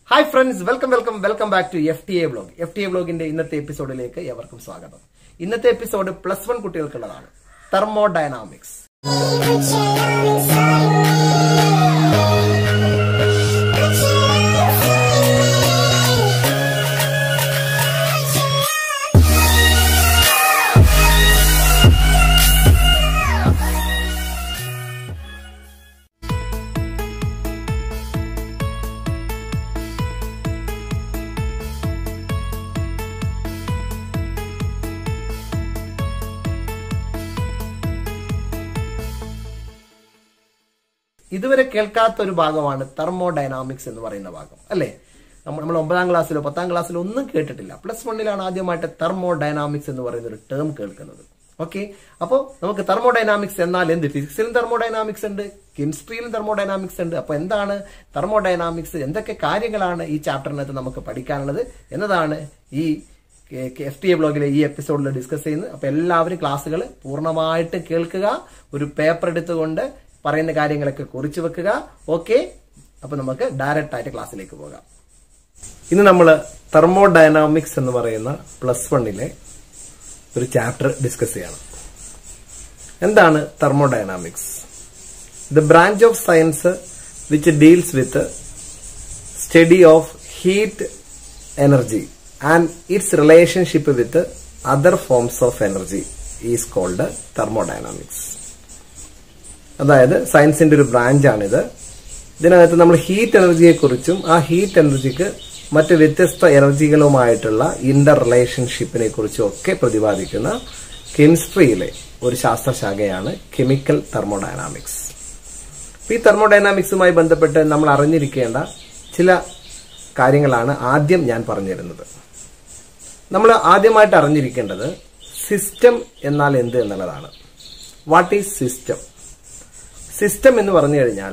hi friends welcome welcome welcome back to F T A blog F T A ബ്ലോഗിന്റെ ഇന്നത്തെ എപ്പിസോഡിലേക്ക് എവർക്കും സ്വാഗതം ഇന്നത്തെ എപ്പിസോഡ് പ്ലസ് വൺ കുട്ടികൾക്കുള്ളതാണ് തെർമോ ഡൈനാമിക്സ് ഇതുവരെ കേൾക്കാത്ത ഒരു ഭാഗമാണ് തെർമോ ഡൈനാമിക്സ് എന്ന് പറയുന്ന ഭാഗം അല്ലേ നമ്മൾ നമ്മൾ ഒമ്പതാം ക്ലാസ്സിലോ പത്താം ക്ലാസ്സിലോ ഒന്നും കേട്ടിട്ടില്ല പ്ലസ് വണ്ണിലാണ് ആദ്യമായിട്ട് തെർമോ ഡൈനാമിക്സ് എന്ന് പറയുന്ന ഒരു ടേം കേൾക്കുന്നത് ഓക്കെ അപ്പോൾ നമുക്ക് തെർമോ ഡൈനാമിക്സ് എന്നാൽ എന്ത് ഫിസിക്സിലും തെർമോ ഡൈനാമിക്സ് ഉണ്ട് കെമിസ്ട്രിയിലും തെർമോ ഡൈനാമിക്സ് ഉണ്ട് അപ്പോൾ എന്താണ് തെർമോ ഡൈനാമിക്സ് എന്തൊക്കെ കാര്യങ്ങളാണ് ഈ ചാപ്റ്ററിനകത്ത് നമുക്ക് പഠിക്കാനുള്ളത് എന്നതാണ് ഈ എഫ് ടി എ ബ്ലോഗിലെ ഈ എപ്പിസോഡിൽ ഡിസ്കസ് ചെയ്യുന്നത് അപ്പൊ എല്ലാവരും ക്ലാസ്സുകൾ പൂർണ്ണമായിട്ട് കേൾക്കുക ഒരു പേപ്പർ എടുത്തുകൊണ്ട് പറയുന്ന കാര്യങ്ങളൊക്കെ കുറിച്ചു വെക്കുക ഓക്കെ അപ്പൊ നമുക്ക് ഡയറക്റ്റ് ആയിട്ട് ക്ലാസ്സിലേക്ക് പോകാം ഇന്ന് നമ്മൾ തെർമോ ഡൈനാമിക്സ് എന്ന് പറയുന്ന പ്ലസ് വണ്ണിലെ ഒരു ചാപ്റ്റർ ഡിസ്കസ് ചെയ്യണം എന്താണ് thermodynamics the branch of science which deals with study of heat energy and its relationship with other forms of energy is called thermodynamics അതായത് സയൻസിന്റെ ഒരു ബ്രാഞ്ചാണിത് ഇതിനകത്ത് നമ്മൾ ഹീറ്റ് എനർജിയെ കുറിച്ചും ആ ഹീറ്റ് എനർജിക്ക് മറ്റ് വ്യത്യസ്ത എനർജികളുമായിട്ടുള്ള ഇന്റർ റിലേഷൻഷിപ്പിനെ കുറിച്ചും ഒക്കെ പ്രതിപാദിക്കുന്ന കെമിസ്ട്രിയിലെ ഒരു ശാസ്ത്രശാഖയാണ് കെമിക്കൽ തെർമോഡൈനാമിക്സ് ഈ തെർമോഡൈനാമിക്സുമായി ബന്ധപ്പെട്ട് നമ്മൾ അറിഞ്ഞിരിക്കേണ്ട ചില കാര്യങ്ങളാണ് ആദ്യം ഞാൻ പറഞ്ഞിരുന്നത് നമ്മൾ ആദ്യമായിട്ട് അറിഞ്ഞിരിക്കേണ്ടത് സിസ്റ്റം എന്നാൽ എന്ത് എന്നുള്ളതാണ് വാട്ട് ഈസ് സിസ്റ്റം സിസ്റ്റം എന്ന് പറഞ്ഞു കഴിഞ്ഞാൽ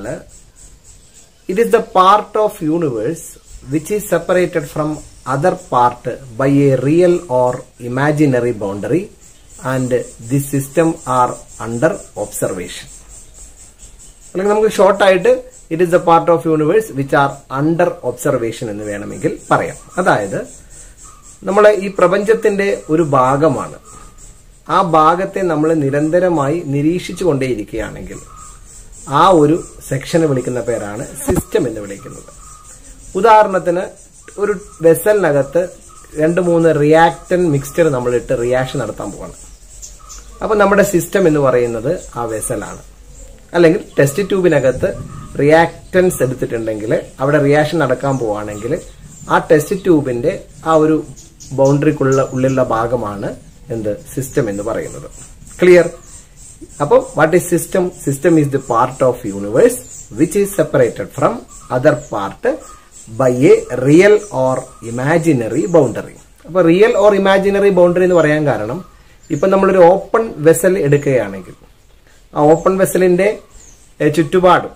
it is the part of universe which is separated from other part by a real or imaginary boundary and the system are under observation അല്ലെങ്കിൽ നമുക്ക് ഷോർട്ടായിട്ട് it is the part of universe which are under observation എന്ന് വേണമെങ്കിൽ പറയാം അതായത് നമ്മളെ ഈ പ്രപഞ്ചത്തിന്റെ ഒരു ഭാഗമാണ് ആ ഭാഗത്തെ നമ്മൾ നിരന്തരമായി നിരീക്ഷിച്ചു കൊണ്ടേയിരിക്കുകയാണെങ്കിൽ ആ ഒരു സെക്ഷന് വിളിക്കുന്ന പേരാണ് സിസ്റ്റം എന്ന് വിളിക്കുന്നത് ഉദാഹരണത്തിന് ഒരു വെസലിനകത്ത് രണ്ട് മൂന്ന് റിയാക്ടൻ മിക്സ്ചർ നമ്മളിട്ട് റിയാക്ഷൻ നടത്താൻ പോവാണ് അപ്പൊ നമ്മുടെ സിസ്റ്റം എന്ന് പറയുന്നത് ആ വെസലാണ് അല്ലെങ്കിൽ ടെസ്റ്റ് ട്യൂബിനകത്ത് റിയാക്ടൻസ് എടുത്തിട്ടുണ്ടെങ്കിൽ അവിടെ റിയാക്ഷൻ നടക്കാൻ പോവുകയാണെങ്കിൽ ആ ടെസ്റ്റ് ട്യൂബിന്റെ ആ ഒരു ബൗണ്ടറിക്കുള്ള ഉള്ളിലുള്ള ഭാഗമാണ് എന്ത് സിസ്റ്റം എന്ന് പറയുന്നത് ക്ലിയർ അപ്പോൾ what is system system is the part of universe which is separated from other part by a real or imaginary boundary അപ്പൊ റിയൽ ഓർ ഇമാജിനറി ബൗണ്ടറി എന്ന് പറയാൻ കാരണം ഇപ്പൊ നമ്മളൊരു ഓപ്പൺ വെസൽ എടുക്കുകയാണെങ്കിൽ ആ ഓപ്പൺ വെസലിന്റെ ചുറ്റുപാടും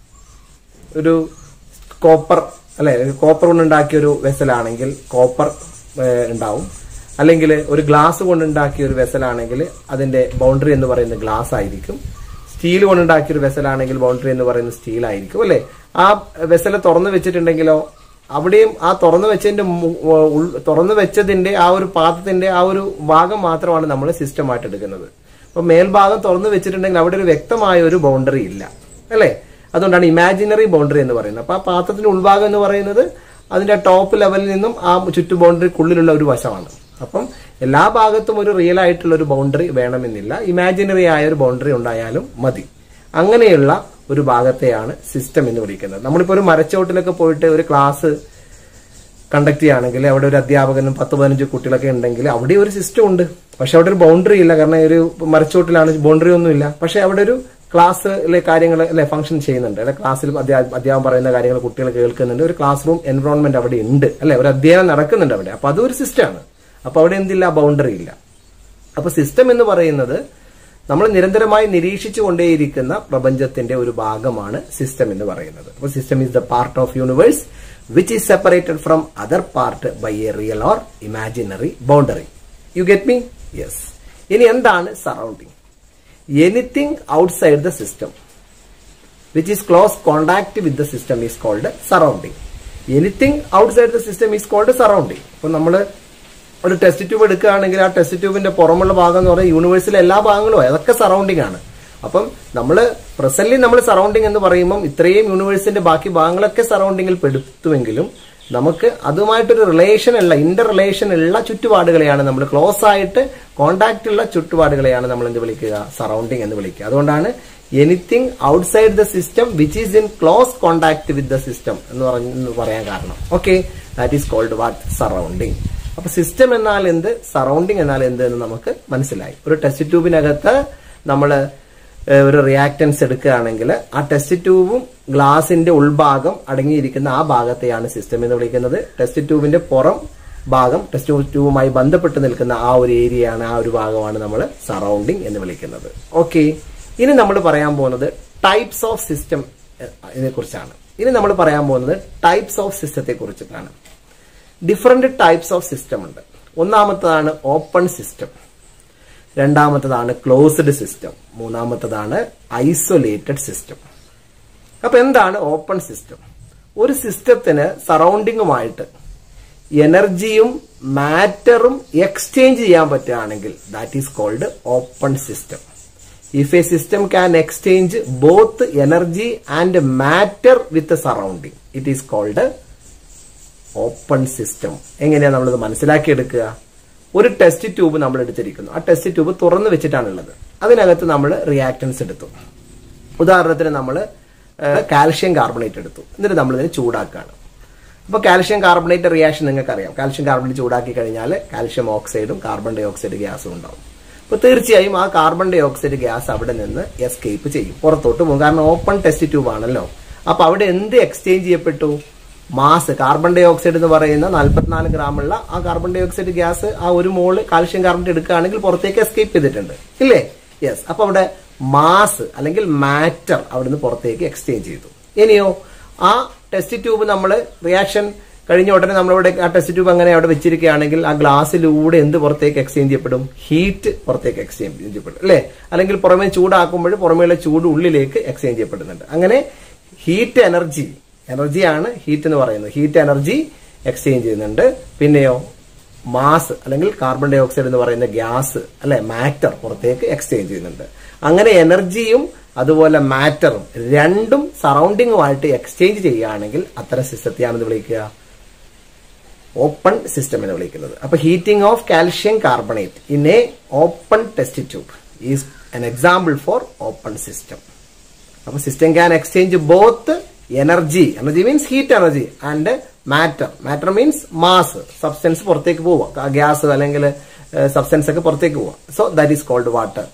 ഒരു കോപ്പർ അല്ലെ കോപ്പർ കൊണ്ടുണ്ടാക്കിയ ഒരു വെസലാണെങ്കിൽ കോപ്പർ ഉണ്ടാവും അല്ലെങ്കിൽ ഒരു ഗ്ലാസ് കൊണ്ടുണ്ടാക്കിയ ഒരു വെസലാണെങ്കിൽ അതിന്റെ ബൗണ്ടറി എന്ന് പറയുന്നത് ഗ്ലാസ് ആയിരിക്കും സ്റ്റീൽ കൊണ്ടുണ്ടാക്കിയ ഒരു വെസലാണെങ്കിൽ ബൗണ്ടറി എന്ന് പറയുന്നത് സ്റ്റീൽ ആയിരിക്കും അല്ലെ ആ വെസൽ തുറന്നു വെച്ചിട്ടുണ്ടെങ്കിലോ അവിടെയും ആ തുറന്നു വെച്ചതിന്റെ തുറന്നു വെച്ചതിന്റെ ആ ഒരു പാത്രത്തിന്റെ ആ ഒരു ഭാഗം മാത്രമാണ് നമ്മൾ സിസ്റ്റമായിട്ട് എടുക്കുന്നത് അപ്പൊ മേൽഭാഗം തുറന്നു വെച്ചിട്ടുണ്ടെങ്കിൽ അവിടെ ഒരു വ്യക്തമായ ഒരു ബൗണ്ടറി ഇല്ല അല്ലേ അതുകൊണ്ടാണ് ഇമാജിനറി ബൗണ്ടറി എന്ന് പറയുന്നത് അപ്പൊ ആ പാത്രത്തിന്റെ ഉൾഭാഗം എന്ന് പറയുന്നത് അതിന്റെ ടോപ്പ് ലെവലിൽ നിന്നും ആ ചുറ്റു ബൗണ്ടറിക്കുള്ളിലുള്ള ഒരു വശമാണ് അപ്പം എല്ലാ ഭാഗത്തും ഒരു റിയൽ ആയിട്ടുള്ള ഒരു ബൗണ്ടറി വേണമെന്നില്ല ഇമാജിനറി ആയ ഒരു ബൗണ്ടറി ഉണ്ടായാലും മതി അങ്ങനെയുള്ള ഒരു ഭാഗത്തെയാണ് സിസ്റ്റം എന്ന് വിളിക്കുന്നത് നമ്മളിപ്പോ ഒരു മരച്ചോട്ടിലൊക്കെ പോയിട്ട് ഒരു ക്ലാസ് കണ്ടക്ട് ചെയ്യുകയാണെങ്കിൽ അവിടെ ഒരു അധ്യാപകനും പത്ത് പതിനഞ്ച് കുട്ടികളൊക്കെ ഉണ്ടെങ്കിൽ അവിടെ ഒരു സിസ്റ്റം ഉണ്ട് പക്ഷെ അവിടെ ഒരു ബൗണ്ടറി ഇല്ല കാരണം ഒരു മരച്ചോട്ടിലാണ് ബൗണ്ടറി ഒന്നും ഇല്ല പക്ഷെ അവിടെ ഒരു ക്ലാസ്സിലെ കാര്യങ്ങൾ അല്ലെ ഫംഗ്ഷൻ ചെയ്യുന്നുണ്ട് അല്ലെ ക്ലാസ്സിൽ അധ്യാപനം പറയുന്ന കാര്യങ്ങൾ കുട്ടികൾ കേൾക്കുന്നുണ്ട് ഒരു ക്ലാസ് റൂം എൻവറോൺമെന്റ് അവിടെ ഉണ്ട് അല്ലെ ഒരു അധ്യയനം നടക്കുന്നുണ്ട് അവിടെ അപ്പൊ അതൊരു സിസ്റ്റമാണ് അപ്പൊ അവിടെ എന്തില്ല ബൗണ്ടറി ഇല്ല അപ്പൊ സിസ്റ്റം എന്ന് പറയുന്നത് നമ്മൾ നിരന്തരമായി നിരീക്ഷിച്ചു കൊണ്ടേയിരിക്കുന്ന പ്രപഞ്ചത്തിന്റെ ഒരു ഭാഗമാണ് സിസ്റ്റം എന്ന് പറയുന്നത് അപ്പൊ system is the part of universe which is separated from other part by a real or imaginary boundary you get me yes ഇനി എന്താണ് surrounding anything outside the system which is close contact with the system is called surrounding anything outside the system is called surrounding ഇപ്പൊ നമ്മള് ഒരു test tube എടുക്കുകയാണെങ്കിൽ ആ test ട്യൂബിന്റെ പുറമുള്ള ഭാഗം എന്ന് പറയുന്നത് യൂണിവേഴ്സിലെ എല്ലാ ഭാഗങ്ങളും അതൊക്കെ സറൗണ്ടിങ് ആണ് അപ്പം നമ്മൾ പ്രസന്റ്ലി നമ്മൾ സറൗണ്ടിങ് എന്ന് പറയുമ്പോൾ ഇത്രയും യൂണിവേഴ്സിന്റെ ബാക്കി ഭാഗങ്ങളൊക്കെ സറൗണ്ടിങ്ങിൽ പെടുത്തുമെങ്കിലും നമുക്ക് അതുമായിട്ടൊരു റിലേഷൻ ഉള്ള ഇന്റർ റിലേഷൻ ഉള്ള ചുറ്റുപാടുകളെയാണ് നമ്മൾ ക്ലോസ് ആയിട്ട് കോണ്ടാക്ട് ഉള്ള ചുറ്റുപാടുകളെയാണ് നമ്മൾ എന്ത് വിളിക്കുക സറൗണ്ടിങ് എന്ന് വിളിക്കുക അതുകൊണ്ടാണ് anything outside the system which is in close contact with the system എന്ന് പറഞ്ഞ് പറയാൻ കാരണം okay that is called what surrounding അപ്പൊ സിസ്റ്റം എന്നാൽ എന്ത് സറൗണ്ടിങ് എന്നാൽ എന്ത് എന്ന് നമുക്ക് മനസ്സിലായി ഒരു ടെസ്റ്റ് ട്യൂബിനകത്ത് നമ്മൾ ഒരു റിയാക്ടൻസ് എടുക്കുകയാണെങ്കിൽ ആ ടെസ്റ്റ് ട്യൂബും ഗ്ലാസിന്റെ ഉൾഭാഗം അടങ്ങിയിരിക്കുന്ന ആ ഭാഗത്തെയാണ് സിസ്റ്റം എന്ന് വിളിക്കുന്നത് ടെസ്റ്റ് ട്യൂബിന്റെ പുറം ഭാഗം ടെസ്റ്റ് ട്യൂബുമായി ബന്ധപ്പെട്ട് നിൽക്കുന്ന ആ ഒരു ഏരിയയാണ് ആ ഒരു ഭാഗമാണ് നമ്മൾ സറൗണ്ടിങ് എന്ന് വിളിക്കുന്നത് ഓക്കെ ഇനി നമ്മൾ പറയാൻ പോകുന്നത് ടൈപ്സ് ഓഫ് സിസ്റ്റം ഇതിനെ കുറിച്ചാണ് ഇനി നമ്മൾ പറയാൻ പോകുന്നത് ടൈപ്സ് ഓഫ് സിസ്റ്റത്തെ കുറിച്ചിട്ടാണ് ഡിഫറെന്റ് ടൈപ്സ് ഓഫ് സിസ്റ്റം ഉണ്ട് ഒന്നാമത്തതാണ് ഓപ്പൺ സിസ്റ്റം രണ്ടാമത്തതാണ് ക്ലോസ്ഡ് സിസ്റ്റം മൂന്നാമത്തതാണ് ഐസൊലേറ്റഡ് സിസ്റ്റം അപ്പൊ എന്താണ് ഓപ്പൺ സിസ്റ്റം ഒരു സിസ്റ്റത്തിന് സറൗണ്ടിങ്ങുമായിട്ട് എനർജിയും മാറ്ററും എക്സ്ചേഞ്ച് ചെയ്യാൻ പറ്റുകയാണെങ്കിൽ that is called open system if a system can exchange both energy and matter with surrounding it is called open system എങ്ങനെയാണ് നമ്മളിത് മനസ്സിലാക്കിയെടുക്കുക ഒരു ടെസ്റ്റ് ട്യൂബ് നമ്മൾ എടുത്തിരിക്കുന്നു ആ ടെസ്റ്റ് ട്യൂബ് തുറന്നു വെച്ചിട്ടാണുള്ളത് അതിനകത്ത് നമ്മൾ റിയാക്ടൻസ് എടുത്തു ഉദാഹരണത്തിന് നമ്മൾ കാൽഷ്യം കാർബണേറ്റ് എടുത്തു എന്നിട്ട് നമ്മൾ ഇതിനെ ചൂടാക്കുകയാണ് അപ്പോൾ കാൽഷ്യം കാർബണേറ്റ് റിയാക്ഷൻ നിങ്ങൾക്ക് അറിയാം കാൽഷ്യം കാർബണേറ്റ് ചൂടാക്കി കഴിഞ്ഞാൽ കാൽഷ്യം ഓക്സൈഡും കാർബൺ ഡൈ ഓക്സൈഡ് ഗ്യാസും ഉണ്ടാവും അപ്പോൾ തീർച്ചയായും ആ കാർബൺ ഡൈ ഓക്സൈഡ് ഗ്യാസ് അവിടെ നിന്ന് എസ്കേപ്പ് ചെയ്യും പുറത്തോട്ട് പോകും കാരണം ഓപ്പൺ ടെസ്റ്റ് ട്യൂബ് ആണല്ലോ അപ്പൊ അവിടെ എന്ത് എക്സ്ചേഞ്ച് ചെയ്യപ്പെട്ടു മാസ് കാർബൺ ഡൈ ഓക്സൈഡ് എന്ന് പറയുന്ന നാൽപ്പത്തിനാല് ഗ്രാമുള്ള ആ കാർബൺ ഡൈ ഓക്സൈഡ് ഗ്യാസ് ആ ഒരു മോള് കാൽഷ്യം കാർബണേറ്റ് എടുക്കുകയാണെങ്കിൽ പുറത്തേക്ക് എസ്കേപ്പ് ചെയ്തിട്ടുണ്ട് ഇല്ലേ യെസ് അപ്പൊ അവിടെ മാസ് അല്ലെങ്കിൽ മാറ്റർ അവിടുന്ന് പുറത്തേക്ക് എക്സ്ചേഞ്ച് ചെയ്തു ഇനിയോ ആ ടെസ്റ്റ് ട്യൂബ് നമ്മൾ റിയാക്ഷൻ കഴിഞ്ഞ ഉടനെ നമ്മളിവിടെ ആ ടെസ്റ്റ് ട്യൂബ് അങ്ങനെ അവിടെ വെച്ചിരിക്കുകയാണെങ്കിൽ ആ ഗ്ലാസ്സിലൂടെ എന്ത് പുറത്തേക്ക് എക്സ്ചേഞ്ച് ചെയ്യപ്പെടും ഹീറ്റ് പുറത്തേക്ക് എക്സ്ചേഞ്ച് ചെയ്യപ്പെടും അല്ലേ അല്ലെങ്കിൽ പുറമേ ചൂടാക്കുമ്പോൾ പുറമേയുള്ള ചൂട് ഉള്ളിലേക്ക് എക്സ്ചേഞ്ച് ചെയ്യപ്പെടുന്നുണ്ട് അങ്ങനെ ഹീറ്റ് എനർജി എനർജിയാണ് ഹീറ്റ് എന്ന് പറയുന്നത് ഹീറ്റ് എനർജി എക്സ്ചേഞ്ച് ചെയ്യുന്നുണ്ട് പിന്നെയോ മാസ് അല്ലെങ്കിൽ കാർബൺ ഡൈ ഓക്സൈഡ് എന്ന് പറയുന്ന ഗ്യാസ് അല്ലെ മാറ്റർ പുറത്തേക്ക് എക്സ്ചേഞ്ച് ചെയ്യുന്നുണ്ട് അങ്ങനെ എനർജിയും അതുപോലെ മാറ്ററും രണ്ടും സറൗണ്ടിങ്ങുമായിട്ട് എക്സ്ചേഞ്ച് ചെയ്യുകയാണെങ്കിൽ അത്തരം സിസ്റ്റത്തെയാണ് വിളിക്കുക ഓപ്പൺ സിസ്റ്റം എന്ന് വിളിക്കുന്നത് അപ്പൊ heating of calcium carbonate in a open test tube is an example for open system അപ്പൊ system can exchange both energy energy means heat energy and matter matter means mass substance പുറത്തേക്ക് പോവുക gas അല്ലെങ്കിൽ substance ഒക്കെ പുറത്തേക്ക് പോവുക so that is called water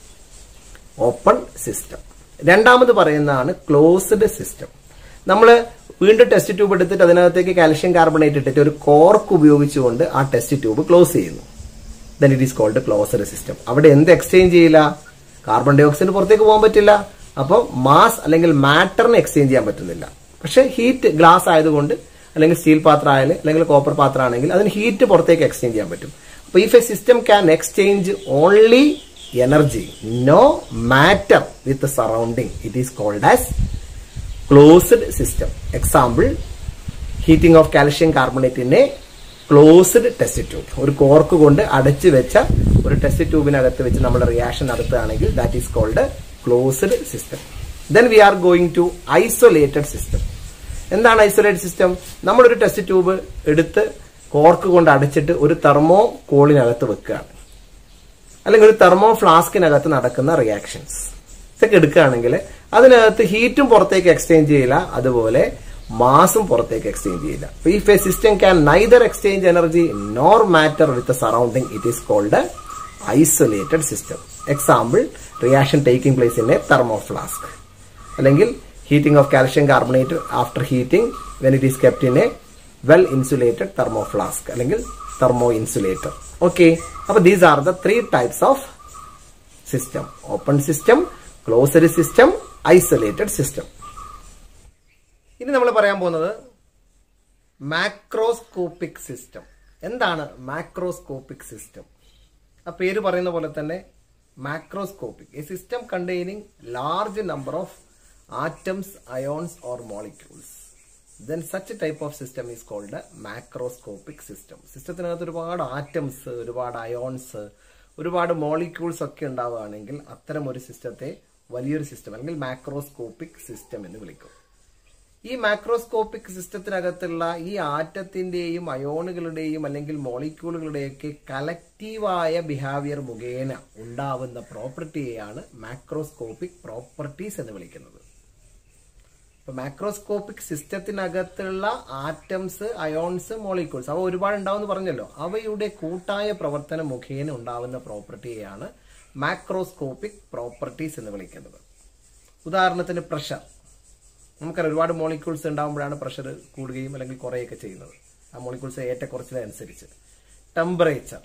open system രണ്ടാമത് പറയുന്നതാണ് closed system നമ്മൾ വീണ്ടും ടെസ്റ്റ് ട്യൂബ് എടുത്തിട്ട് അതിനകത്തേക്ക് കാൽഷ്യം കാർബണേറ്റ് ഇട്ടിട്ട് ഒരു കോർക്ക് ഉപയോഗിച്ചുകൊണ്ട് ആ ടെസ്റ്റ് ട്യൂബ് ക്ലോസ് ചെയ്യുന്നു then it is called closed system അവിടെ എന്ത് എക്സ്ചേഞ്ച് ചെയ്യില്ല കാർബൺ ഡൈ ഓക്സൈഡ് പുറത്തേക്ക് പോകാൻ പറ്റില്ല അപ്പോൾ മാസ് അല്ലെങ്കിൽ മാറ്ററിനെ എക്സ്ചേഞ്ച് ചെയ്യാൻ പറ്റുന്നില്ല പക്ഷെ ഹീറ്റ് ഗ്ലാസ് ആയതുകൊണ്ട് അല്ലെങ്കിൽ സ്റ്റീൽ പാത്രം ആയാലും അല്ലെങ്കിൽ കോപ്പർ പാത്രം ആണെങ്കിൽ അതിന് ഹീറ്റ് പുറത്തേക്ക് എക്സ്ചേഞ്ച് ചെയ്യാൻ പറ്റും അപ്പോൾ if a system can exchange only energy no matter with surrounding it is called as closed system example heating of calcium കാർബണേറ്റിനെ ക്ലോസ്ഡ് ടെസ്റ്റ് ട്യൂബ് ഒരു കോർക്ക് കൊണ്ട് അടച്ചു വെച്ച ഒരു ടെസ്റ്റ് ട്യൂബിനകത്ത് വെച്ച് നമ്മൾ റിയാക്ഷൻ നടത്തുകയാണെങ്കിൽ that is called closed system then we are going to isolated system എന്താണ് ഐസൊലേറ്റഡ് സിസ്റ്റം നമ്മളൊരു ടെസ്റ്റ് ട്യൂബ് എടുത്ത് കോർക്ക് കൊണ്ട് അടച്ചിട്ട് ഒരു തെർമോ കോളിനകത്ത് വെക്കുകയാണ് അല്ലെങ്കിൽ ഒരു തെർമോ ഫ്ലാസ്കിനകത്ത് നടക്കുന്ന റിയാക്ഷൻസ് ഇതൊക്കെ എടുക്കുകയാണെങ്കിൽ അതിനകത്ത് ഹീറ്റും പുറത്തേക്ക് എക്സ്ചേഞ്ച് ചെയ്യില്ല അതുപോലെ മാസും പുറത്തേക്ക് എക്സ്ചേഞ്ച് ചെയ്യില്ല if a system can neither exchange energy nor matter with surrounding it is called isolated system example reaction taking place in a thermo flask അല്ലെങ്കിൽ heating of calcium carbonate after heating when it is kept in a well insulated thermo flask അല്ലെങ്കിൽ thermo insulator okay അപ്പൊ these are the three types of system open system closed system isolated system ഇനി നമ്മൾ പറയാൻ പോകുന്നത് macroscopic system എന്താണ് macroscopic system ആ പേര് പറയുന്ന പോലെ തന്നെ macroscopic a system containing large number of atoms ions or molecules then such type of system is called macroscopic system സിസ്റ്റത്തിനകത്ത് ഒരുപാട് ആറ്റംസ് ഒരുപാട് അയോൺസ് ഒരുപാട് മോളിക്യൂൾസ് ഒക്കെ ഉണ്ടാവുകയാണെങ്കിൽ അത്തരം ഒരു സിസ്റ്റത്തെ വലിയൊരു സിസ്റ്റം അല്ലെങ്കിൽ മാക്രോസ്കോപ്പിക് സിസ്റ്റം എന്ന് വിളിക്കും ഈ മാക്രോസ്കോപ്പിക് സിസ്റ്റത്തിനകത്തുള്ള ഈ ആറ്റത്തിന്റെയും അയോണുകളുടെയും അല്ലെങ്കിൽ മോളിക്യൂളുകളുടെയൊക്കെ കലക്റ്റീവായ ബിഹേവിയർ മുഖേന ഉണ്ടാവുന്ന പ്രോപ്പർട്ടിയെയാണ് മാക്രോസ്കോപ്പിക് പ്രോപ്പർട്ടീസ് എന്ന് വിളിക്കുന്നത് ഇപ്പൊ മാക്രോസ്കോപ്പിക് സിസ്റ്റത്തിനകത്തുള്ള ആറ്റംസ് അയോൺസ് മോളിക്യൂൾസ് അവ ഒരുപാട് ഉണ്ടാവുമെന്ന് പറഞ്ഞല്ലോ അവയുടെ കൂട്ടായ പ്രവർത്തനം മുഖേന ഉണ്ടാവുന്ന പ്രോപ്പർട്ടിയെയാണ് മാക്രോസ്കോപ്പിക് പ്രോപ്പർട്ടീസ് എന്ന് വിളിക്കുന്നത് ഉദാഹരണത്തിന് പ്രഷർ നമുക്കറിയാം ഒരുപാട് മോളിക്യൂൾസ് ഉണ്ടാകുമ്പോഴാണ് പ്രഷർ കൂടുകയും അല്ലെങ്കിൽ കുറയുകയൊക്കെ ചെയ്യുന്നത് ആ മോളിക്യൂൾസ് ഏറ്റക്കുറച്ചിലനുസരിച്ച് temperature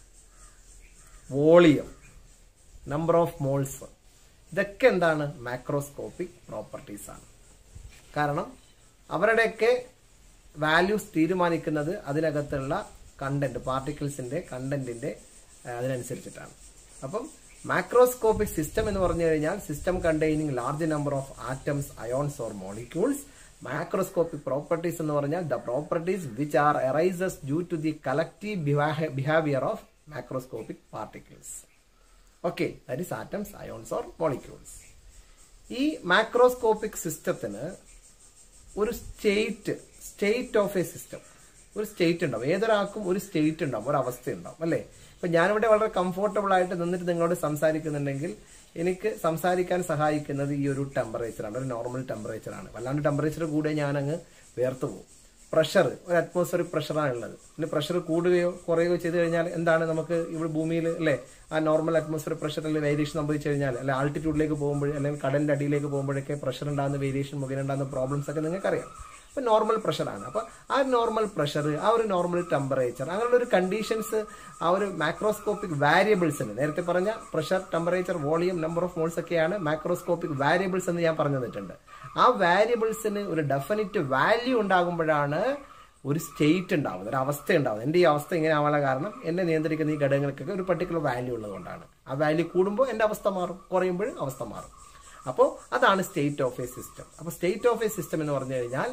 volume number of moles ഇതൊക്കെ എന്താണ് മാക്രോസ്കോപ്പിക് പ്രോപ്പർട്ടീസ് ആണ് കാരണം അവരുടെയൊക്കെ വാല്യൂസ് തീരുമാനിക്കുന്നത് അതിനകത്തുള്ള കണ്ടന്റ് പാർട്ടിക്കിൾസിന്റെ കണ്ടന്റിന്റെ അതിനനുസരിച്ചിട്ടാണ് അപ്പം മാക്രോസ്കോപ്പിക് സിസ്റ്റം എന്ന് പറഞ്ഞു കഴിഞ്ഞാൽ system containing large number of atoms ions or molecules macroscopic properties എന്ന് പറഞ്ഞാൽ the properties which are arises due to the collective behaviour of macroscopic particles okay that is atoms ions or molecules ഈ macroscopic സിസ്റ്റത്തിന് ഒരു state state of a system ഒരു state ഉണ്ടാവും ഏതൊരാൾക്കും ഒരു state ഉണ്ടാവും ഒരു അവസ്ഥ ഉണ്ടാവും അല്ലേ ഇപ്പൊ ഞാനിവിടെ വളരെ കംഫർട്ടബിൾ ആയിട്ട് നിന്നിട്ട് നിങ്ങളോട് സംസാരിക്കുന്നുണ്ടെങ്കിൽ എനിക്ക് സംസാരിക്കാൻ സഹായിക്കുന്നത് ഈ ഒരു ടെമ്പറേച്ചറാണ് ഒരു നോർമൽ ടെമ്പറേച്ചറാണ് വല്ലാണ്ട് ടെമ്പറേച്ചർ കൂടെ ഞാനങ്ങ് വേർത്തു പോകും പ്രഷർ ഒരു അറ്റ്മോസ്ഫിയറിക് പ്രഷറാണ് ഉള്ളത് പിന്നെ പ്രഷർ കൂടുകയോ കുറയുകയോ ചെയ്തു കഴിഞ്ഞാൽ എന്താണ് നമുക്ക് ഇവിടെ ഭൂമിയിൽ അല്ലേ ആ നോർമൽ അറ്റ്മോസ്ഫിയർ പ്രഷറിൽ വേരിയേഷൻ സംഭവിച്ചു കഴിഞ്ഞാൽ അല്ലെ ആൾട്ടിറ്റ്യൂഡിലേക്ക് പോകുമ്പോൾ അല്ലെങ്കിൽ കടലിന്റെ അടിയിലേക്ക് പോകുമ്പോഴൊക്കെ പ്രഷർ ഉണ്ടാകുന്ന വേരിയേഷൻ മുഖേന ഉണ്ടാകുന്ന പ്രോബ്ലംസ് ഒക്കെ നിങ്ങൾക്കറിയാം അപ്പൊ നോർമൽ പ്രഷറാണ് അപ്പൊ ആ നോർമൽ പ്രഷർ ആ ഒരു നോർമൽ ടെമ്പറേച്ചർ അങ്ങനെയുള്ള ഒരു കണ്ടീഷൻസ് ആ ഒരു മാക്രോസ്കോപ്പിക് വാരിയബിൾസിന് നേരത്തെ പറഞ്ഞ pressure temperature volume number of moles ഒക്കെയാണ് മാക്രോസ്കോപ്പിക് വാരിയബിൾസ് എന്ന് ഞാൻ പറഞ്ഞു തന്നിട്ടുണ്ട് ആ വാരിയബിൾസിന് ഒരു ഡെഫിനിറ്റ് വാല്യൂ ഉണ്ടാകുമ്പോഴാണ് ഒരു സ്റ്റേറ്റ് ഉണ്ടാവുന്നത് ഒരു അവസ്ഥ ഉണ്ടാവുന്നത് എന്റെ ഈ അവസ്ഥ ഇങ്ങനെ ആവാനുള്ള കാരണം എന്നെ നിയന്ത്രിക്കുന്ന ഈ ഘടകങ്ങൾക്കൊക്കെ ഒരു പർട്ടിക്കുലർ വാല്യൂ ഉള്ളതുകൊണ്ടാണ് ആ വാല്യൂ കൂടുമ്പോൾ എന്റെ അവസ്ഥ മാറും കുറയുമ്പോൾ അവസ്ഥ മാറും അപ്പോൾ അതാണ് സ്റ്റേറ്റ് ഓഫ് എ സിസ്റ്റം അപ്പോൾ സ്റ്റേറ്റ് ഓഫ് എ സിസ്റ്റം എന്ന് പറഞ്ഞു കഴിഞ്ഞാൽ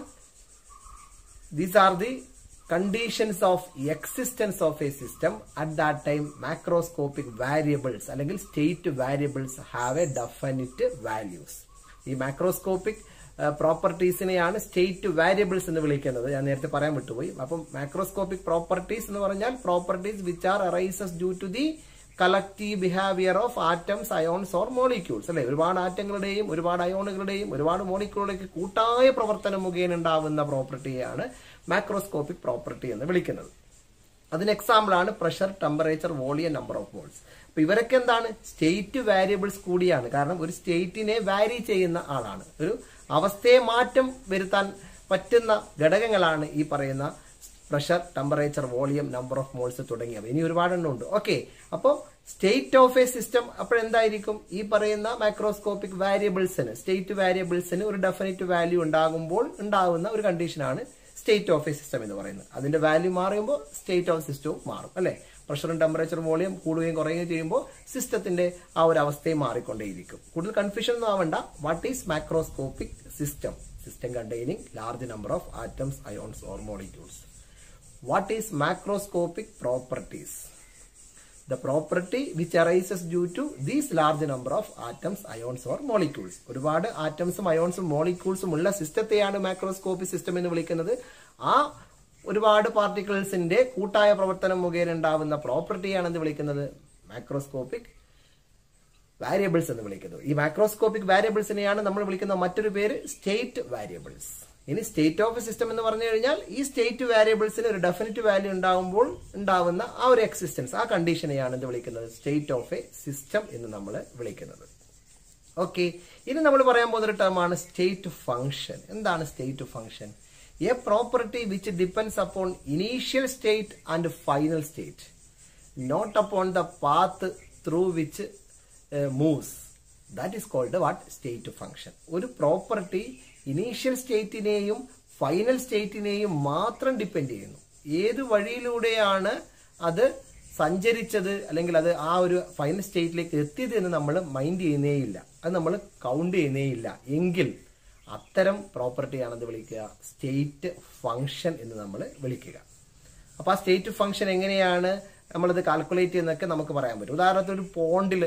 these are the conditions of existence of a system at that time macroscopic variables അല്ലെങ്കിൽ state variables have a definite values ഈ മാക്രോസ്കോപ്പിക് പ്രോപ്പർട്ടീസിനെയാണ് സ്റ്റേറ്റ് വാരിയബിൾസ് എന്ന് വിളിക്കുന്നത് ഞാൻ നേരത്തെ പറയാൻ വിട്ടുപോയി അപ്പം മാക്രോസ്കോപ്പിക് പ്രോപ്പർട്ടീസ് എന്ന് പറഞ്ഞാൽ properties which are arises due to the collective behaviour of atoms ions or molecules അല്ലെ ഒരുപാട് ആറ്റങ്ങളുടെയും ഒരുപാട് അയോണുകളുടെയും ഒരുപാട് മോളിക്യൂളുടെയൊക്കെ കൂട്ടായ പ്രവർത്തനം മുഖേന ഉണ്ടാവുന്ന പ്രോപ്പർട്ടിയാണ് മാക്രോസ്കോപ്പിക് പ്രോപ്പർട്ടി എന്ന് വിളിക്കുന്നത് അതിന് എക്സാമ്പിൾ ആണ് pressure temperature volume number of moles അപ്പൊ ഇവരൊക്കെ എന്താണ് സ്റ്റേറ്റ് വാരിയബിൾസ് കൂടിയാണ് കാരണം ഒരു സ്റ്റേറ്റിനെ വാരി ചെയ്യുന്ന ആളാണ് ഒരു അവസ്ഥയെ മാറ്റം വരുത്താൻ പറ്റുന്ന ഘടകങ്ങളാണ് ഈ പറയുന്ന pressure temperature volume number of moles തുടങ്ങിയവ ഇനി ഒരുപാടെണ്ണം ഉണ്ട് ഓക്കെ അപ്പോൾ സ്റ്റേറ്റ് ഓഫ് എ സിസ്റ്റം അപ്പോഴെന്തായിരിക്കും ഈ പറയുന്ന മൈക്രോസ്കോപ്പിക് വാരിയബിൾസിന് സ്റ്റേറ്റ് വാരിയബിൾസിന് ഒരു ഡെഫിനറ്റ് വാല്യൂ ഉണ്ടാകുമ്പോൾ ഉണ്ടാകുന്ന ഒരു കണ്ടീഷനാണ് സ്റ്റേറ്റ് ഓഫ് എ സിസ്റ്റം എന്ന് പറയുന്നത് അതിന്റെ വാല്യൂ മാറുമ്പോൾ സ്റ്റേറ്റ് ഓഫ് സിസ്റ്റവും മാറും അല്ലെ പ്രഷറും ടെമ്പറേച്ചറും വോളിയം കൂടുകയും കുറയുകയും ചെയ്യുമ്പോൾ സിസ്റ്റത്തിന്റെ ആ ഒരു അവസ്ഥയും മാറിക്കൊണ്ടേയിരിക്കും കൂടുതൽ കൺഫ്യൂഷൻ ഒന്നും ആവണ്ട what is macroscopic system system containing large number of atoms ions or molecules what is macroscopic properties the property which arises due to these large number of atoms ions or molecules ഒരുപാട് ആറ്റംസും അയോൺസും മോളിക്യൂൾസും ഉള്ള സിസ്റ്റത്തെയാണ് macroscopic system എന്ന് വിളിക്കുന്നത് ആ ഒരുപാട് പാർട്ടിക്കിൾസിന്റെ കൂട്ടായ പ്രവർത്തനം മുഖേന ഉണ്ടാവുന്ന പ്രോപ്പർട്ടിയാണ് എന്ന് വിളിക്കുന്നത് മാക്രോസ്കോപ്പിക് വാരിയബിൾസ് എന്ന് വിളിക്കുന്നത് ഈ മാക്രോസ്കോപ്പിക് വാരിയബിൾസിനെയാണ് നമ്മൾ വിളിക്കുന്ന മറ്റൊരു പേര് സ്റ്റേറ്റ് വാരിയബിൾസ് ഇനി സ്റ്റേറ്റ് ഓഫ് എ സിസ്റ്റം എന്ന് പറഞ്ഞു കഴിഞ്ഞാൽ ഈ സ്റ്റേറ്റ് വാരിയബിൾസിന് ഒരു ഡെഫിനറ്റ് വാല്യൂ ഉണ്ടാകുമ്പോൾ ഉണ്ടാവുന്ന ആ ഒരു എക്സിസ്റ്റൻസ് ആ കണ്ടീഷനെയാണ് എന്ത് വിളിക്കുന്നത് സ്റ്റേറ്റ് ഓഫ് എ സിസ്റ്റം എന്ന് നമ്മൾ വിളിക്കുന്നത് ഓക്കെ ഇനി നമ്മൾ പറയാൻ പോകുന്ന ഒരു ടേമാണ് സ്റ്റേറ്റ് ഫംഗ്ഷൻ എന്താണ് state function a property which depends upon initial state and final state not upon the path through which moves that is called what state function ഒരു പ്രോപ്പർട്ടി ഇനീഷ്യൽ സ്റ്റേറ്റിനെയും ഫൈനൽ സ്റ്റേറ്റിനെയും മാത്രം ഡിപ്പെൻഡ് ചെയ്യുന്നു ഏത് വഴിയിലൂടെയാണ് അത് സഞ്ചരിച്ചത് അല്ലെങ്കിൽ അത് ആ ഒരു ഫൈനൽ സ്റ്റേറ്റിലേക്ക് എത്തിയത് എന്ന് നമ്മൾ മൈൻഡ് ചെയ്യുന്നേ ഇല്ല അത് നമ്മൾ കൗണ്ട് ചെയ്യുന്നേ ഇല്ല എങ്കിൽ അത്തരം പ്രോപ്പർട്ടിയാണ് എന്ത് വിളിക്കുക സ്റ്റേറ്റ് ഫംഗ്ഷൻ എന്ന് നമ്മൾ വിളിക്കുക അപ്പൊ ആ സ്റ്റേറ്റ് ഫംഗ്ഷൻ എങ്ങനെയാണ് നമ്മളിത് കാൽക്കുലേറ്റ് ചെയ്യുന്നതൊക്കെ നമുക്ക് പറയാൻ പറ്റും ഉദാഹരണത്തിന് ഒരു പോണ്ടിൽ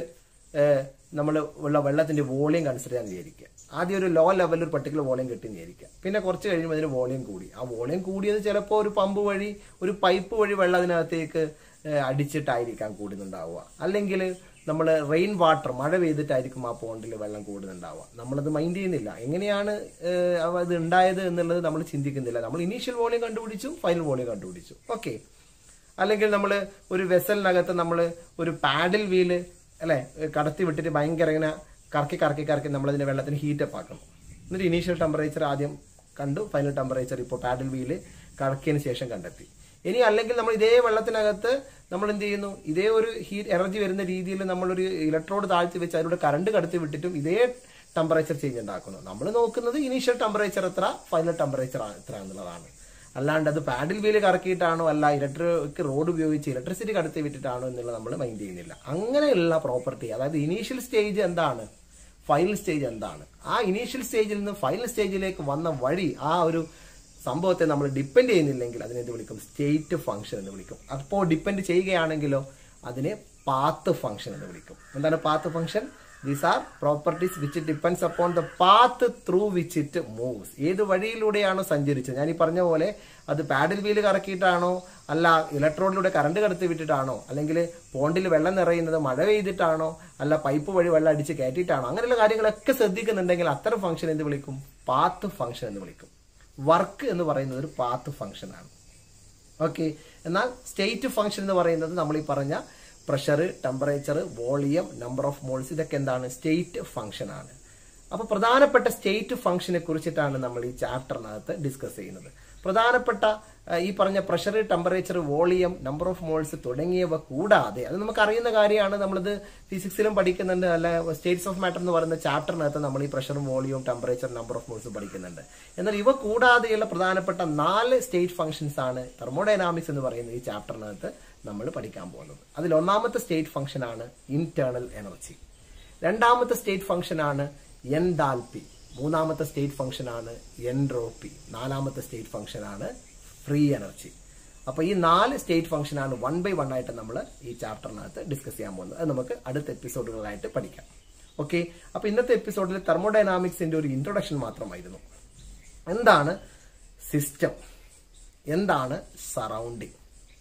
നമ്മൾ ഉള്ള വെള്ളത്തിന്റെ വോളിയം കൺസിഡർ ചെയ്യാൻ വിചാരിക്കുക ആദ്യം ഒരു ലോ ലെവലിൽ ഒരു പർട്ടിക്കുലർ വോളിയം കിട്ടി വിചാരിക്കുക പിന്നെ കുറച്ച് കഴിയുമ്പോൾ അതിന് വോളിയം കൂടി ആ വോളിയം കൂടിയത് ചിലപ്പോൾ ഒരു പമ്പ് വഴി ഒരു പൈപ്പ് വഴി വെള്ളം അതിനകത്തേക്ക് ഏഹ്, അടിച്ചിട്ടായിരിക്കാം കൂടുന്നുണ്ടാവുക അല്ലെങ്കിൽ നമ്മൾ റെയിൻ വാട്ടർ മഴ പെയ്തിട്ടായിരിക്കും ആ പോണ്ടിൽ വെള്ളം കൂടുന്നുണ്ടാവുക നമ്മളത് മൈൻഡ് ചെയ്യുന്നില്ല എങ്ങനെയാണ് ഏഹ്, അവ ഇത് ഉണ്ടായത് എന്നുള്ളത് നമ്മൾ ചിന്തിക്കുന്നില്ല നമ്മൾ ഇനീഷ്യൽ വോളിയം കണ്ടുപിടിച്ചു ഫൈനൽ വോളിയം കണ്ടുപിടിച്ചു ഓക്കെ അല്ലെങ്കിൽ നമ്മൾ ഒരു വെസലിനകത്ത് നമ്മൾ ഒരു പാഡിൽ വീല് അല്ലെ കടത്തി വിട്ടിട്ട് ഭയങ്കര ഇങ്ങനെ കറക്കി കറക്കി കറക്കി നമ്മൾ അതിന്റെ വെള്ളത്തിന് ഹീറ്റപ്പ് ആക്കണം എന്നിട്ട് ഇനീഷ്യൽ ടെമ്പറേച്ചർ ആദ്യം കണ്ടു ഫൈനൽ ടെമ്പറേച്ചർ ഇപ്പോൾ പാഡിൽ വീല് കറക്കിയതിന് ശേഷം കണ്ടെത്തി ഇനി അല്ലെങ്കിൽ നമ്മൾ ഇതേ വെള്ളത്തിനകത്ത് നമ്മൾ എന്ത് ചെയ്യുന്നു ഇതേ ഒരു ഹീറ്റ് എനർജി വരുന്ന രീതിയിൽ നമ്മളൊരു ഇലക്ട്രോഡ് താഴ്ത്തി വെച്ച് അതിലൂടെ കറണ്ട് കടത്തി വിട്ടിട്ടും ഇതേ ടെമ്പറേച്ചർ ചേഞ്ച് ഉണ്ടാക്കുന്നു നമ്മൾ നോക്കുന്നത് ഇനീഷ്യൽ ടെമ്പറേച്ചർ എത്ര ഫൈനൽ ടെമ്പറേച്ചർ എത്ര എന്നുള്ളതാണ് അല്ലാണ്ട് അത് പാഡിൽ വീല് കറക്കിയിട്ടാണോ അല്ല ഇലക്ട്രിക് റോഡ് ഉപയോഗിച്ച് ഇലക്ട്രിസിറ്റി കടത്തി വിട്ടിട്ടാണോ എന്നുള്ളത് നമ്മൾ മൈൻഡ് ചെയ്യുന്നില്ല അങ്ങനെയുള്ള പ്രോപ്പർട്ടി അതായത് ഇനീഷ്യൽ സ്റ്റേജ് എന്താണ് ഫൈനൽ സ്റ്റേജ് എന്താണ് ആ ഇനീഷ്യൽ സ്റ്റേജിൽ നിന്ന് ഫൈനൽ സ്റ്റേജിലേക്ക് വന്ന വഴി ആ ഒരു സംഭവത്തെ നമ്മൾ ഡിപ്പെൻഡ് ചെയ്യുന്നില്ലെങ്കിൽ അതിനെ എന്ത് വിളിക്കും സ്റ്റേറ്റ് ഫംഗ്ഷൻ എന്ന് വിളിക്കും അപ്പോൾ ഡിപ്പെൻഡ് ചെയ്യുകയാണെങ്കിലോ അതിനെ പാത്ത് ഫംഗ്ഷൻ എന്ന് വിളിക്കും എന്താണ് path function these are properties which depends upon the path through which it moves ഏത് വഴിയിലൂടെയാണോ സഞ്ചരിച്ചത് ഞാൻ ഈ പറഞ്ഞ പോലെ അത് പാഡിൽ വീല് കറക്കിയിട്ടാണോ അല്ല ഇലക്ട്രോണിലൂടെ കറണ്ട് കടത്തി വിട്ടിട്ടാണോ അല്ലെങ്കിൽ പോണ്ടിൽ വെള്ളം നിറയുന്നത് മഴ പെയ്തിട്ടാണോ അല്ല പൈപ്പ് വഴി വെള്ളം അടിച്ച് കയറ്റിയിട്ടാണോ അങ്ങനെയുള്ള കാര്യങ്ങളൊക്കെ ശ്രദ്ധിക്കുന്നുണ്ടെങ്കിൽ അത്തരം ഫംഗ്ഷൻ എന്ത് വിളിക്കും പാത്ത് ഫംഗ്ഷൻ എന്ന് വിളിക്കും വർക്ക് എന്ന് പറയുന്നത് ഒരു പാത്ത് ഫംഗ്ഷൻ ആണ് ഓക്കെ എന്നാൽ സ്റ്റേറ്റ് ഫംഗ്ഷൻ എന്ന് പറയുന്നത് നമ്മൾ ഈ പറഞ്ഞ pressure temperature volume number of moles ഇതൊക്കെ എന്താണ് സ്റ്റേറ്റ് ഫംഗ്ഷൻ ആണ് അപ്പൊ പ്രധാനപ്പെട്ട സ്റ്റേറ്റ് ഫംഗ്ഷനെ കുറിച്ചിട്ടാണ് നമ്മൾ ഈ ചാപ്റ്ററിനകത്ത് ഡിസ്കസ് ചെയ്യുന്നത് പ്രധാനപ്പെട്ട ആ, ഈ പറഞ്ഞ pressure temperature volume number of moles തുടങ്ങിയവ കൂടാതെ അത് നമുക്ക് അറിയുന്ന കാര്യമാണ് നമ്മളിത് ഫിസിക്സിലും പഠിക്കുന്നുണ്ട് അല്ല സ്റ്റേറ്റ്സ് ഓഫ് മാറ്റർ എന്ന് പറയുന്ന ചാപ്റ്ററിനകത്ത് നമ്മൾ ഈ പ്രഷറും വോളിയവും ടെമ്പറേച്ചർ നമ്പർ ഓഫ് മോൾസും പഠിക്കുന്നുണ്ട് എന്നാൽ ഇവ കൂടാതെയുള്ള പ്രധാനപ്പെട്ട നാല് സ്റ്റേറ്റ് ഫംഗ്ഷൻസ് ആണ് തെർമോഡൈനാമിക്സ് എന്ന് പറയുന്ന ഈ ചാപ്റ്ററിനകത്ത് നമ്മൾ പഠിക്കാൻ പോകുന്നത് അതിൽ ഒന്നാമത്തെ സ്റ്റേറ്റ് ഫംഗ്ഷൻ ആണ് ഇന്റേണൽ എനർജി രണ്ടാമത്തെ സ്റ്റേറ്റ് ഫംഗ്ഷൻ ആണ് എൻഡാൽപി മൂന്നാമത്തെ സ്റ്റേറ്റ് ഫംഗ്ഷൻ ആണ് എൻട്രോപ്പി നാലാമത്തെ സ്റ്റേറ്റ് ഫംഗ്ഷൻ ആണ് ഫ്രീ എനർജി അപ്പൊ ഈ നാല് സ്റ്റേറ്റ് ഫംഗ്ഷൻ ആണ് വൺ ബൈ വൺ ആയിട്ട് നമ്മൾ ഈ ചാപ്റ്ററിനകത്ത് ഡിസ്കസ് ചെയ്യാൻ പോകുന്നത് അത് നമുക്ക് അടുത്ത എപ്പിസോഡുകളായിട്ട് പഠിക്കാം ഓക്കെ അപ്പൊ ഇന്നത്തെ എപ്പിസോഡിൽ തെർമോഡൈനാമിക്സിന്റെ ഒരു ഇൻട്രൊഡക്ഷൻ മാത്രമായിരുന്നു എന്താണ് സിസ്റ്റം എന്താണ് surrounding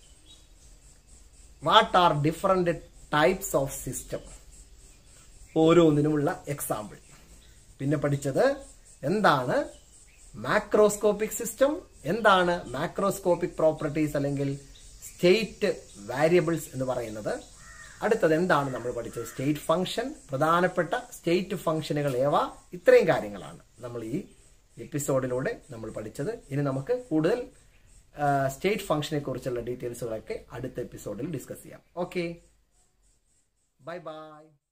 what are different types of system ഓരോന്നിനുമുള്ള എക്സാമ്പിൾ പിന്നെ പഠിച്ചത് എന്താണ് മാക്രോസ്കോപ്പിക് സിസ്റ്റം എന്താണ് മാക്രോസ്കോപ്പിക് പ്രോപ്പർട്ടീസ് അല്ലെങ്കിൽ സ്റ്റേറ്റ് വാരിയബിൾസ് എന്ന് പറയുന്നത് അടുത്തത് എന്താണ് നമ്മൾ പഠിച്ചത് സ്റ്റേറ്റ് ഫംഗ്ഷൻ പ്രധാനപ്പെട്ട സ്റ്റേറ്റ് ഫംഗ്ഷനുകൾ ഏവ ഇത്രയും കാര്യങ്ങളാണ് നമ്മൾ ഈ എപ്പിസോഡിലൂടെ നമ്മൾ പഠിച്ചത് ഇനി നമുക്ക് കൂടുതൽ സ്റ്റേറ്റ് ഫംഗ്ഷനെ കുറിച്ചുള്ള ഡീറ്റെയിൽസുകളൊക്കെ അടുത്ത എപ്പിസോഡിൽ ഡിസ്കസ് ചെയ്യാം ഓക്കെ ബൈ ബൈ